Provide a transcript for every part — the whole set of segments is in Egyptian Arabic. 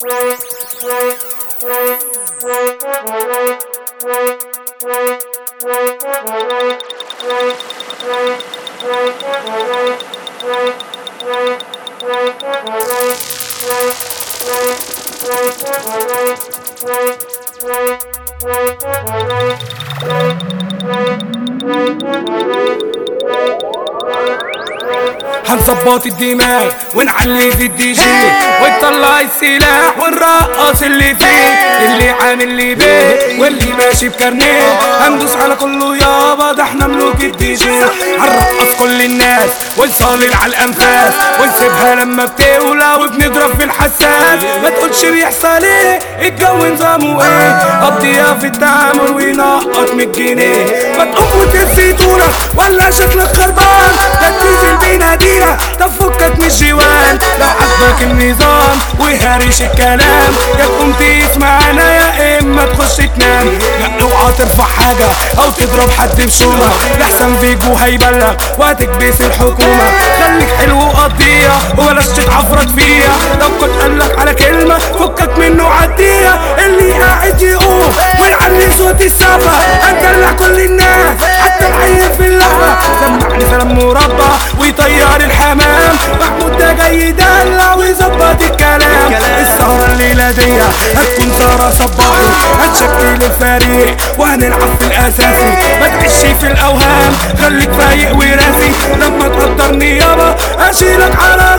هنظبط الدماغ ونعلي في الدي جي ونطلع السلاح ونرقص اللي فيه اللي عامل لي بيه واللي ماشي بكارنيه هندوس على كله يابا ده احنا ملوك الدي جي هنرقص كل الناس ونصلي على الانفاس ونسيبها لما بتولى وبنضرب في الحساس ما تقولش بيحصل ايه الجو نظامه ايه قضيها في التعامل وينقط 100 جنيه ما تقوم وتنسيتونا ولا شكلك خربان لا تنزل بينادينا طب فكك من الجوان لو عجبك النظام وهارش الكلام يا تقوم تسمعنا يا اما تخش تنام لا اوعى ترفع حاجه او تضرب حد بشومه لحسن فيجو هيبلغ وهتكبس الحكومه خليك حلو وقضيها وبلاش تتعفرت فيها لو كنت قالك على كلمه فكك منه عديها اللي قاعد يقوم ونعلي صوت السفه هندلع كل الناس حتى العيل في اللحظه سمعني سلام مربى ويطير الحمام محمود ده جاي يدلع ويظبط الكلام السهرة الليلة دي هتكون سهرة صباحي هنشكل الفريق وهنلعب في الأساسي ما تعيش في الأوهام خليك فايق وراسي لما تقدرني يابا أشيلك على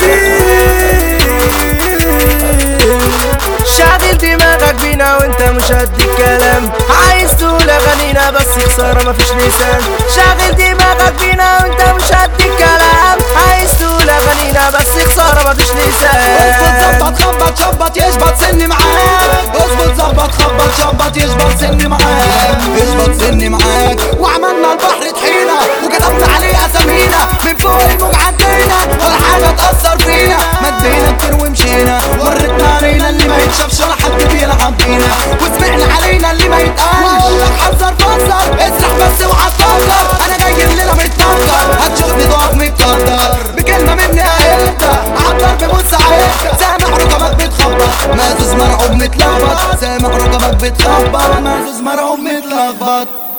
راسي شاغل دماغك بينا وانت مش قد الكلام عايز تقول اغانينا بس خسارة مفيش لسان شاغل دماغك بينا وانت مش قد الكلام عايز تقول اغانينا بس خسارة مفيش اظبط لسان ظبط خبط شبط يشبط سني معاك اظبط ظبط خبط شبط يشبط سني معاك يشبط سني معاك وعملنا البحر طحينة وكتبنا عليه اسامينا من فوق الموج عدينا ولا حاجة تأثر فينا مدينا كتير ومشينا مرتنا علينا اللي ما يتشافش ولا حد بيلعب بينا وسمعنا علينا اللي ما يتقالش واقول لك حذر فكر اسرح بس وهتفكر انا جاي الليلة متنكر هتشوفني ضعف متقدر بكلمة مني هيبدا عبر ببص عليك سامع رقمك بتخبط مازوز مرعوب متلخبط سامع رقمك بتخبط مازوز مرعوب متلخبط